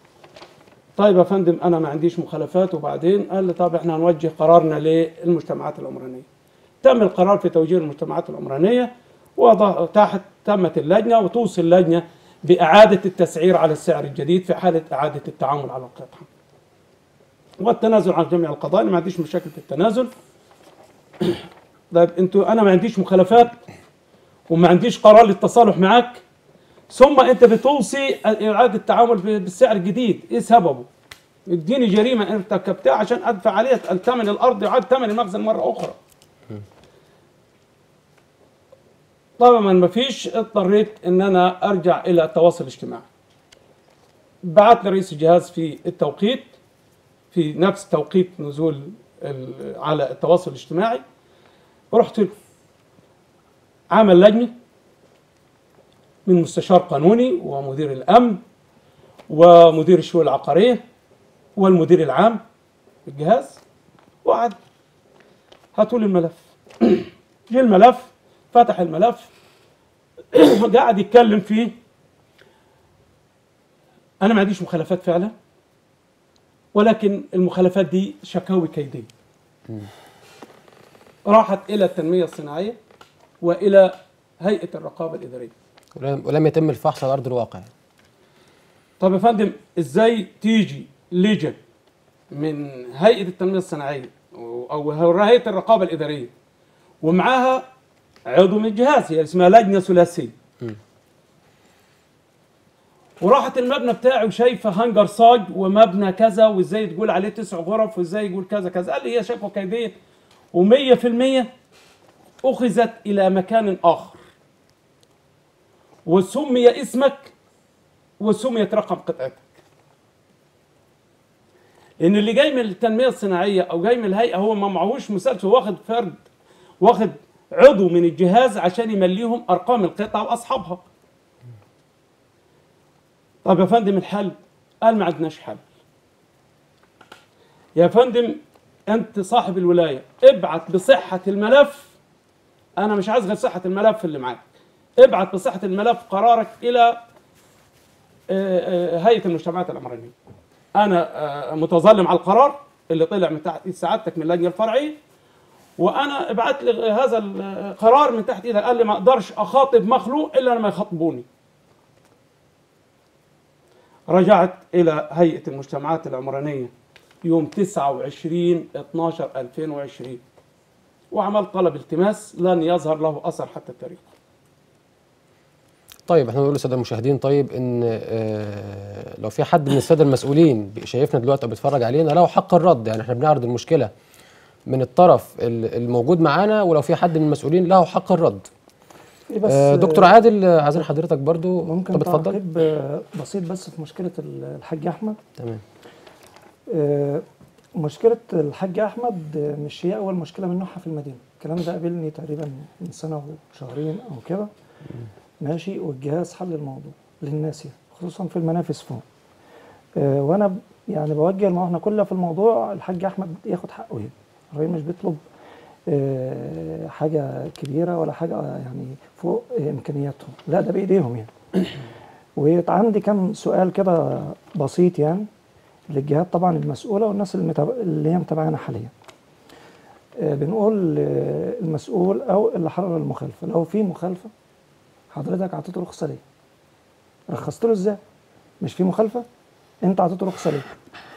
طيب يا فندم انا ما عنديش مخالفات وبعدين قال لي طب احنا هنوجه قرارنا للمجتمعات العمرانيه تم القرار في توجيه المجتمعات العمرانيه وتحت تمت اللجنه وتوصي اللجنه باعاده التسعير على السعر الجديد في حاله اعاده التعامل على القطعه والتنازل عن جميع القضايا أنا ما عنديش مشاكل في التنازل طيب انتوا انا ما عنديش مخالفات وما عنديش قرار للتصالح معك ثم انت بتوصي اعاده التعامل ب- بالسعر الجديد ايه سببه اديني جريمه انت ارتكبتها عشان ادفع عليها ثمن الارض يعاد ثمن المخزن مره اخرى طبعا ما فيش اضطريت ان انا ارجع الى التواصل الاجتماعي بعت لي رئيس الجهاز في التوقيت في نفس توقيت نزول ال- على التواصل الاجتماعي رحت له عمل لجنه من مستشار قانوني ومدير الامن ومدير الشؤون العقاريه والمدير العام في الجهاز وقعد هاتوا لي الملف جه الملف فتح الملف قاعد يتكلم فيه انا ما عنديش مخالفات فعلا ولكن المخالفات دي شكاوي كيديه راحت الى التنميه الصناعيه والى هيئه الرقابه الاداريه ولم ولم يتم الفحص على ارض الواقع طب يا فندم ازاي تيجي لجنه من هيئه التنميه الصناعيه او هيئه الرقابه الاداريه ومعاها عضو من الجهاز هي اسمها لجنه ثلاثيه وراحت المبنى بتاعي وشايفه هانجر صاج ومبنى كذا وازاي تقول عليه تسع غرف وازاي يقول كذا كذا قال لي هي شكوى كيديه و100% اخذت الى مكان اخر وسمي اسمك وسميت رقم قطعتك لان اللي جاي من التنميه الصناعيه او جاي من الهيئه هو ما معهوش مسلسل واخد فرد واخد عضو من الجهاز عشان يمليهم ارقام القطع واصحابها طب يا فندم الحل قال ما عندناش حل يا فندم انت صاحب الولايه ابعت بصحه الملف انا مش عايز غير صحه الملف اللي معاك ابعت بصحه الملف قرارك الى آه، آه، هيئه المجتمعات العمرانيه انا آه، متظلم على القرار اللي طلع من تحت ايد سعادتك من اللجنه الفرعيه وانا ابعت لي هذا القرار من تحت ايدك قال لي ما اقدرش اخاطب مخلوق الا لما يخاطبوني رجعت الى هيئه المجتمعات العمرانيه يوم 29 12 2020 وعملت طلب التماس لن يظهر له اثر حتى التاريخ طيب احنا نقول للساده المشاهدين طيب ان آه، لو في حد من الساده المسؤولين شايفنا دلوقتي او بيتفرج علينا له حق الرد يعني احنا بنعرض المشكله من الطرف ال- الموجود معانا ولو في حد من المسؤولين له حق الرد في بس آه، دكتور عادل آه، عايزين حضرتك برضو ممكن طب اتفضل تعقيب آه، بسيط بس في مشكله ال- الحاج احمد تمام آه، مشكله الحاج احمد آه، مش هي اول مشكله من نوعها في المدينه الكلام ده قابلني تقريبا من سنه وشهرين او كده ماشي والجهاز حل الموضوع للناس يعني خصوصا في المنافس فوق آه، وانا ب- يعني بوجه المواهنه كلها في الموضوع الحاج احمد ياخد حقه يعني الراجل مش بيطلب آه، حاجه كبيره ولا حاجه آه، يعني فوق آه، امكانياتهم لا ده بايديهم يعني وعندي كم سؤال كده بسيط يعني للجهات طبعا المسؤوله والناس اللي, متابع اللي هي متابعانا حاليا آه، بنقول آه، المسؤول او اللي حرر المخالفه لو في مخالفه حضرتك اعطيته رخصه ليه رخصت له ازاي مش في مخالفه انت اعطيته رخصه ليه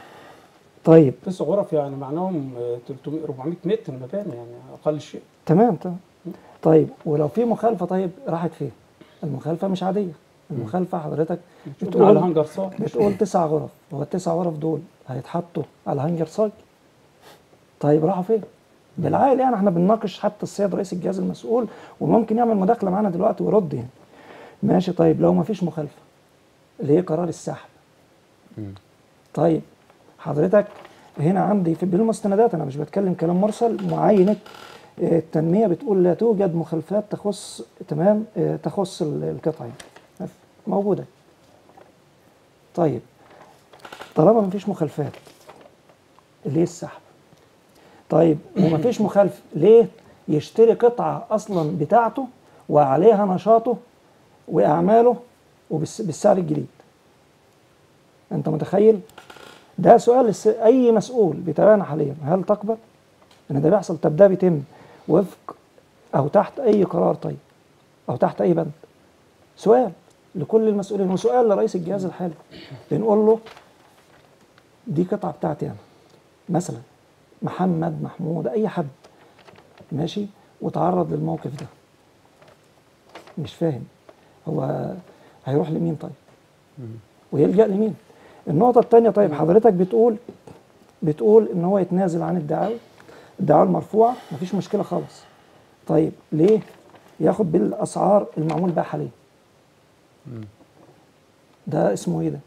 طيب تسع غرف يعني معناهم آه، 300 400 متر مباني يعني اقل شيء تمام تمام طيب ولو في مخالفه طيب راحت فين المخالفه مش عاديه المخالفه حضرتك بتقول على هانجر صاج بتقول تسع غرف هو التسع غرف دول هيتحطوا على هانجر صاج طيب راحوا فين بالعقل يعني احنا بنناقش حتى السيد رئيس الجهاز المسؤول وممكن يعمل مداخله معانا دلوقتي ويرد يعني ماشي طيب لو ما فيش مخالفه اللي هي قرار السحب طيب حضرتك هنا عندي في بالمستندات انا مش بتكلم كلام مرسل معاينه آه، التنميه بتقول لا توجد مخالفات تخص تمام آه، تخص ال- القطعه يعني. موجوده طيب طالما مفيش مخالفات ليه السحب طيب ومفيش مخالفه ليه يشتري قطعه اصلا بتاعته وعليها نشاطه واعماله وبالسعر الجديد انت متخيل ده سؤال لس- اي مسؤول بيتابعنا حاليا هل تقبل ان ده بيحصل طب ده بيتم وفق او تحت اي قرار طيب او تحت اي بند سؤال لكل المسؤولين وسؤال لرئيس الجهاز الحالي بنقول له دي قطعه بتاعتي انا مثلا محمد محمود اي حد ماشي وتعرض للموقف ده مش فاهم هو هيروح لمين طيب ويلجأ لمين النقطة الثانية طيب حضرتك بتقول بتقول ان هو يتنازل عن الدعاوى الدعاوى المرفوعة مفيش مشكلة خالص طيب ليه ياخد بالاسعار المعمول بها حاليا ده اسمه ايه ده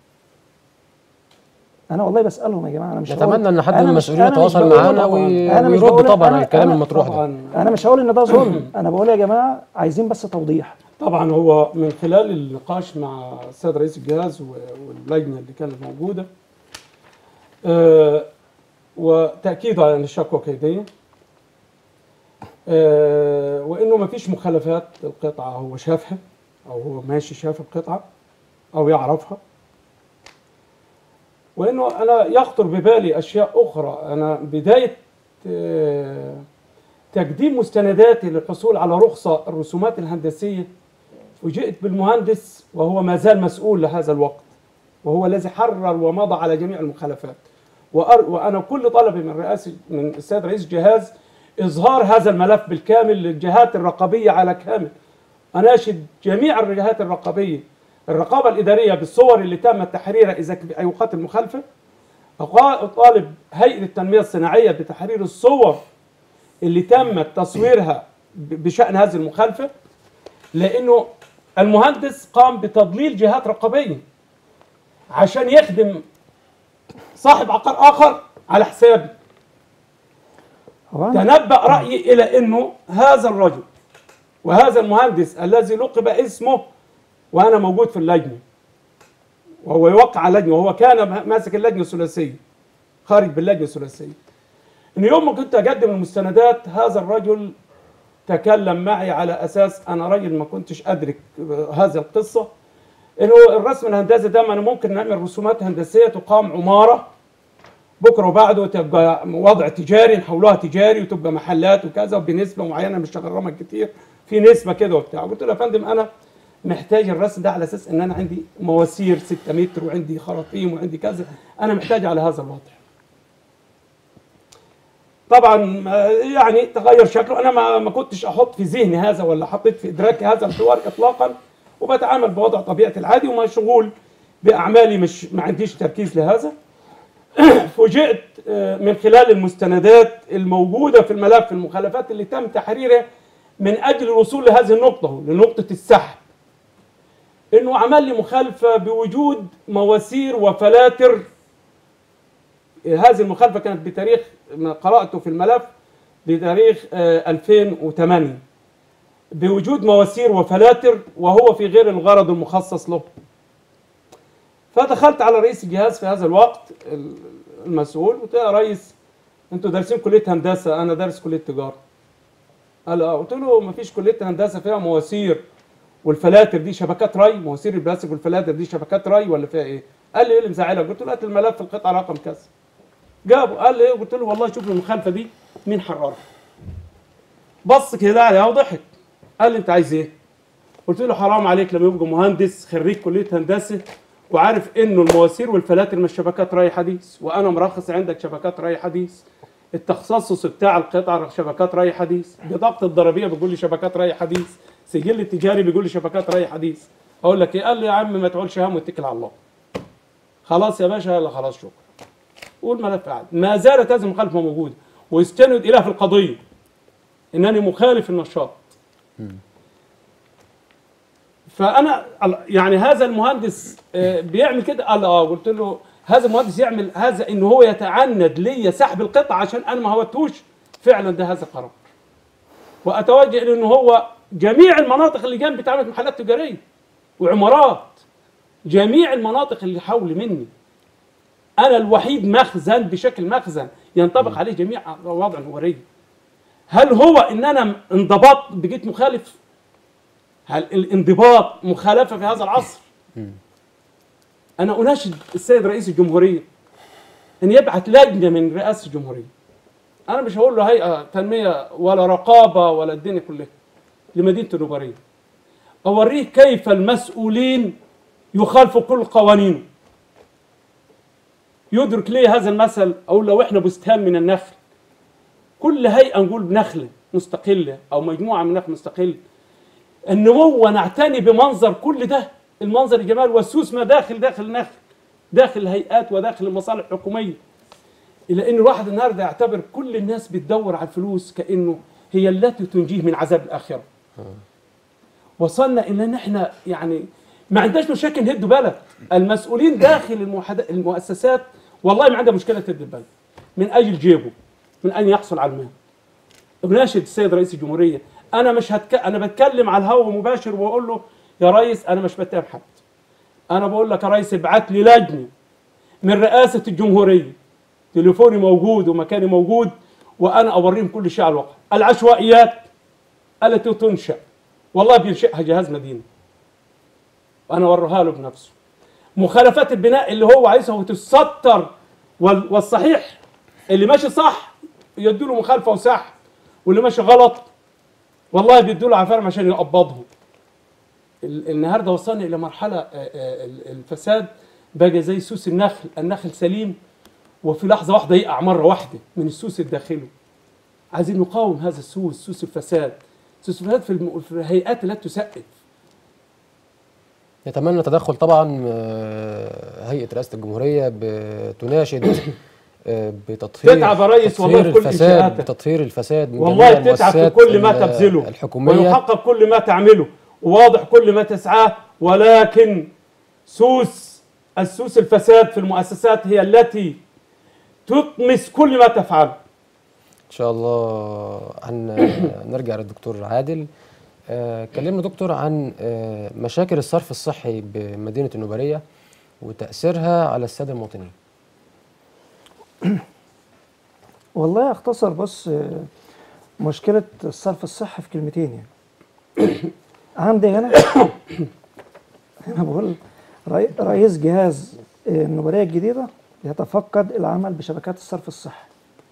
انا والله بسالهم يا جماعه انا مش نتمنى هقول- ان حد أنا من مش- المسؤولين أنا مش يتواصل بقول- معانا طبعاً. وي- أنا مش ويرد بقول- طبعا أنا- على الكلام أنا المطروح ده طبعا انا مش هقول ان ده ظلم انا بقول يا جماعه عايزين بس توضيح طبعا هو من خلال النقاش مع السيد رئيس الجهاز و- واللجنه اللي كانت موجوده آه، وتاكيد على ان الشكوى كيديه آه، وانه ما فيش مخالفات القطعه هو شافها او هو ماشي شاف القطعه او يعرفها وانه انا يخطر ببالي اشياء اخرى انا بدايه آه، تقديم مستنداتي للحصول على رخصة الرسومات الهندسية فوجئت بالمهندس وهو ما زال مسؤول لهذا الوقت وهو الذي حرر ومضى على جميع المخالفات وأر- وأنا كل طلبي من رئاسة من السيد رئيس الجهاز إظهار هذا الملف بالكامل للجهات الرقابية على كامل أناشد جميع الجهات الرقابية الرقابة الإدارية بالصور اللي تم تحريرها إذا كان في أوقات المخالفة أقا- أطالب هيئة التنمية الصناعية بتحرير الصور اللي تم تصويرها ب- بشأن هذه المخالفة لأنه المهندس قام بتضليل جهات رقابية عشان يخدم صاحب عقار آخر على حسابي هو أنا- تنبأ رأيي إلى أنه هذا الرجل وهذا المهندس الذي لقب اسمه وأنا موجود في اللجنة وهو يوقع على اللجنة وهو كان ماسك اللجنة الثلاثية خارج باللجنة الثلاثية إن يوم ما كنت أقدم المستندات هذا الرجل تكلم معي على أساس أنا راجل ما كنتش أدرك هذه القصة إنه الرسم الهندسي ده ما أنا ممكن نعمل رسومات هندسية تقام عمارة بكره وبعده تبقى وضع تجاري نحولوها تجاري وتبقى محلات وكذا وبنسبه معينه مش هغرمك كتير في نسبه كده وبتاع قلت له يا فندم انا محتاج الرسم ده على اساس ان انا عندي مواسير 6 متر وعندي خراطيم وعندي كذا انا محتاج على هذا الوضع طبعا آه، يعني تغير شكله انا ما ما كنتش احط في ذهني هذا ولا حطيت في ادراكي هذا الحوار اطلاقا وبتعامل بوضع طبيعتي العادي ومشغول باعمالي مش ما عنديش تركيز لهذا فوجئت آه، من خلال المستندات الموجودة في الملف المخالفات اللي تم تحريرها من أجل الوصول لهذه النقطة لنقطة السحب إنه عمل لي مخالفة بوجود مواسير وفلاتر آه، هذه المخالفة كانت بتاريخ ما قرأته في الملف بتاريخ آه، 2008 بوجود مواسير وفلاتر وهو في غير الغرض المخصص له فدخلت على رئيس الجهاز في هذا الوقت المسؤول قلت له يا ريس انتوا دارسين كليه هندسه انا دارس كليه تجاره قال اه قلت له ما فيش كليه هندسه فيها مواسير والفلاتر دي شبكات ري مواسير البلاستيك والفلاتر دي شبكات ري ولا فيها ايه قال لي ايه اللي مزعلك قلت له هات الملف القطعه رقم كذا جابه قال لي ايه قلت له والله شوف المخالفه دي مين حررها بص كده عليها وضحك قال لي انت عايز ايه قلت له حرام عليك لما يبقى مهندس خريج كليه هندسه وعارف انه المواسير والفلاتر مش شبكات ري حديث وانا مرخص عندك شبكات ري حديث التخصص بتاع القطع شبكات ري حديث بطاقه الضريبيه بيقول لي شبكات ري حديث سجل التجاري بيقول لي شبكات ري حديث اقول لك ايه قال لي يا عم ما تقولش هم واتكل على الله خلاص يا باشا يلا خلاص شكرا والملف قاعد ما زالت هذه المخالفه موجوده ويستند اليها في القضيه انني مخالف النشاط فانا يعني هذا المهندس آه، بيعمل كده قال اه قلت له هذا المهندس يعمل هذا ان هو يتعند ليا سحب القطع عشان انا ما هوتوش فعلا ده هذا قرار واتوجه الى انه هو جميع المناطق اللي جنبي اتعملت محلات تجاريه وعمارات جميع المناطق اللي حول مني انا الوحيد مخزن بشكل مخزن ينطبق عليه جميع وضع الوريه هل هو ان انا انضبطت بقيت مخالف هل الانضباط مخالفه في هذا العصر انا اناشد السيد رئيس الجمهوريه ان يبعث لجنه من رئاسه الجمهوريه انا مش هقول له هيئه تنميه ولا رقابه ولا الدنيا كلها لمدينه النوباريه اوريه كيف المسؤولين يخالفوا كل قوانينه يدرك ليه هذا المثل اقول لو احنا بستان من النخل كل هيئه نقول نخله مستقله او مجموعه من نخل مستقله النمو ونعتني بمنظر كل ده المنظر الجمال والسوس ما داخل داخل النخل داخل الهيئات وداخل المصالح الحكوميه الى ان الواحد النهارده يعتبر كل الناس بتدور على الفلوس كانه هي التي تنجيه من عذاب الاخره وصلنا الى ان احنا يعني ما عندناش مشاكل نهد بلد المسؤولين داخل الموحد... المؤسسات والله ما عندها مشكله تهد البلد من اجل جيبه من ان يحصل على المال بناشد السيد رئيس الجمهوريه انا مش هتك... انا بتكلم على الهواء مباشر واقول له يا ريس انا مش بتهم حد انا بقول لك يا ريس ابعت لي لجنه من رئاسه الجمهوريه تليفوني موجود ومكاني موجود وانا اوريهم كل شيء على الواقع العشوائيات التي تنشا والله بينشئها جهاز مدينه وانا اوريها له بنفسه مخالفات البناء اللي هو عايزها وتتستر وال- والصحيح اللي ماشي صح يدوا له مخالفه وسحب واللي ماشي غلط والله بيدوا له عفارم عشان يقبضهم ال- النهارده وصلنا الى مرحله آه، آه، ال- الفساد بقى زي سوس النخل النخل سليم وفي لحظه واحده يقع مره واحده من السوس الداخلي عايزين نقاوم هذا السوس سوس الفساد سوس الفساد في, الم... في الهيئات التي تسقف نتمنى تدخل طبعا آه، هيئه رئاسه الجمهوريه بتناشد آه، بتطهير تتعب يا ريس والله تطهير في كل الفساد إنشاءاتك. بتطهير الفساد من والله جميع بتتعب في المؤسسات كل ما ال- تبذله الحكوميه ويحقق كل ما تعمله وواضح كل ما تسعاه ولكن سوس السوس الفساد في المؤسسات هي التي تطمس كل ما تفعله ان شاء الله عن نرجع للدكتور عادل آه، كلمنا دكتور عن آه، مشاكل الصرف الصحي بمدينه النوباريه وتاثيرها على الساده المواطنين والله اختصر بص آه، مشكلة الصرف الصحي في كلمتين يعني عندي هنا هنا بقول رئي- رئيس جهاز آه، النوبارية الجديدة يتفقد العمل بشبكات الصرف الصحي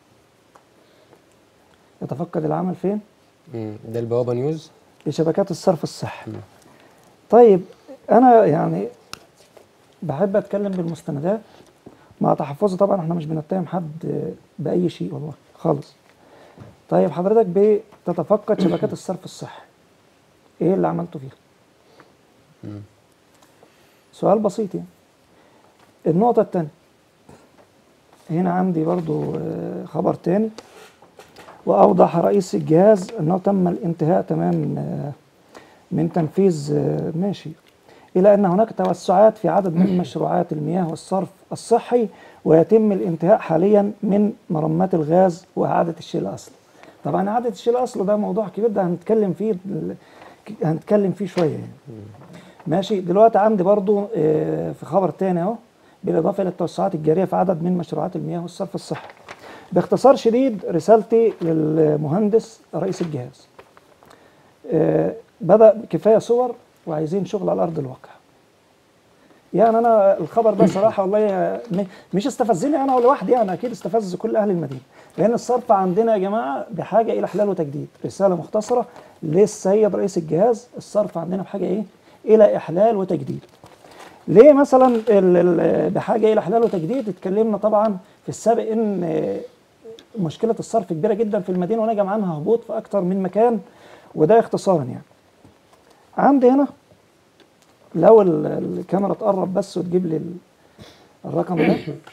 يتفقد العمل فين؟ مم، ده البوابه نيوز بشبكات الصرف الصحي طيب انا يعني بحب اتكلم بالمستندات مع تحفظي طبعا احنا مش بنتهم حد باي شيء والله خالص طيب حضرتك بتتفقد شبكات الصرف الصحي ايه اللي عملته فيها سؤال بسيط يعني النقطة التانية هنا عندي برضو آه، خبر تاني وأوضح رئيس الجهاز أنه تم الانتهاء تمام آه، من تنفيذ آه، ماشي إلى أن هناك توسعات في عدد من مشروعات المياه والصرف الصحي ويتم الانتهاء حاليا من مرمات الغاز وإعادة الشيء الأصلي طبعا إعادة الشيء الأصلي ده موضوع كبير ده هنتكلم فيه هنتكلم فيه شوية يعني. ماشي دلوقتي عندي برضو آه، في خبر تاني اهو بالاضافه الى التوسعات الجاريه في عدد من مشروعات المياه والصرف الصحي. باختصار شديد رسالتي للمهندس رئيس الجهاز. آه، بدا كفايه صور وعايزين شغل على ارض الواقع. يعني انا الخبر ده صراحه والله آه، م- مش استفزني انا لوحدي يعني اكيد استفز كل اهل المدينه. لان الصرف عندنا يا جماعه بحاجه الى احلال وتجديد، رساله مختصره للسيد رئيس الجهاز الصرف عندنا بحاجه ايه؟ الى احلال وتجديد. ليه مثلا ال- ال- بحاجه الى احلال وتجديد اتكلمنا طبعا في السابق ان آه، مشكله الصرف كبيره جدا في المدينه ونجم عنها هبوط في اكتر من مكان وده اختصارا يعني. عندي هنا لو ال- الكاميرا تقرب بس وتجيب لي ال- الرقم ده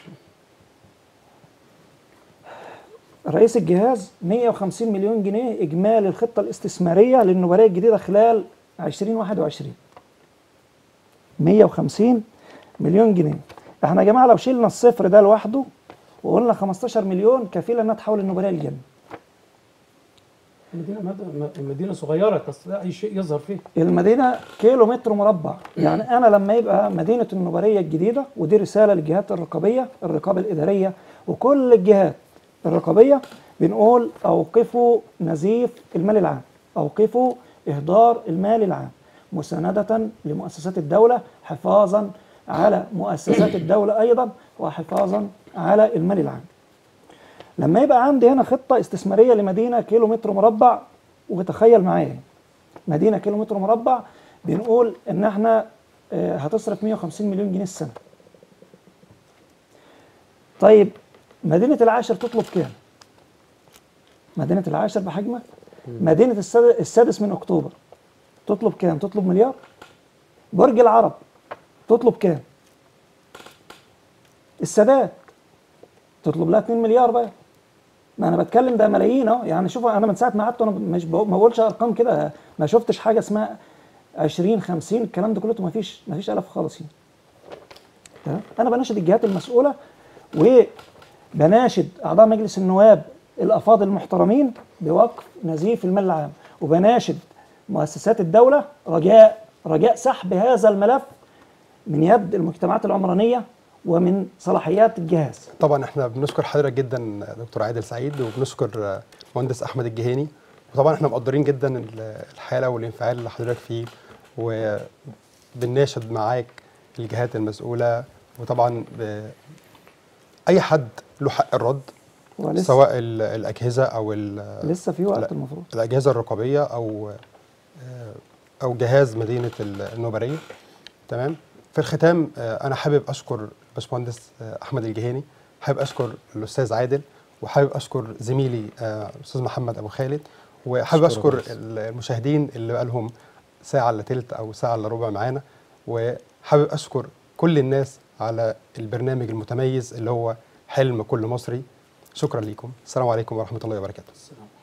رئيس الجهاز 150 مليون جنيه اجمالي الخطه الاستثماريه للنوباريه الجديده خلال 2021 150 مليون جنيه احنا يا جماعه لو شلنا الصفر ده لوحده وقلنا 15 مليون كفيله انها تحول النوباريه للجنه المدينه مد- المدينه صغيره تستطيع اي شيء يظهر فيه المدينه كيلو متر مربع يعني انا لما يبقى مدينه النوباريه الجديده ودي رساله للجهات الرقابيه الرقابه الاداريه وكل الجهات الرقابيه بنقول اوقفوا نزيف المال العام اوقفوا اهدار المال العام مسانده لمؤسسات الدوله حفاظا على مؤسسات الدوله ايضا وحفاظا على المال العام لما يبقى عندي هنا خطه استثماريه لمدينه كيلو متر مربع وتخيل معايا مدينه كيلو متر مربع بنقول ان احنا آه، هتصرف 150 مليون جنيه السنه طيب مدينه العاشر تطلب كام مدينه العاشر بحجمها مدينه الساد- السادس من اكتوبر تطلب كام تطلب مليار برج العرب تطلب كام السادات تطلب لها 2 مليار بقى ما انا بتكلم ده ملايين اهو يعني شوف انا من ساعه ما قعدت انا مش بقول- ما بقولش ارقام كده ما شفتش حاجه اسمها 20 50 الكلام ده كله ما فيش ما فيش الف خالص يعني تمام انا بناشد الجهات المسؤوله وبناشد اعضاء مجلس النواب الافاضل المحترمين بوقف نزيف المال العام وبناشد مؤسسات الدوله رجاء رجاء سحب هذا الملف من يد المجتمعات العمرانيه ومن صلاحيات الجهاز طبعا احنا بنشكر حضرتك جدا دكتور عادل سعيد وبنشكر مهندس احمد الجهيني وطبعا احنا مقدرين جدا ال- الحاله والانفعال اللي حضرتك فيه وبنناشد معاك الجهات المسؤوله وطبعا ب- اي حد له حق الرد هو لسه سواء ال- الاجهزه او ال- لسه في وقت لا. المفروض الاجهزه الرقابيه او آه، او جهاز مدينه ال- النوبريه تمام في الختام آه، انا حابب اشكر الباشمهندس آه، احمد الجهاني حابب اشكر الاستاذ عادل وحابب اشكر زميلي آه، الاستاذ محمد ابو خالد وحابب أشكرك اشكر يا أستاذ. المشاهدين اللي بقالهم ساعه الا تلت او ساعه الا ربع معانا وحابب اشكر كل الناس على البرنامج المتميز اللي هو حلم كل مصري شكرا لكم السلام عليكم ورحمه الله وبركاته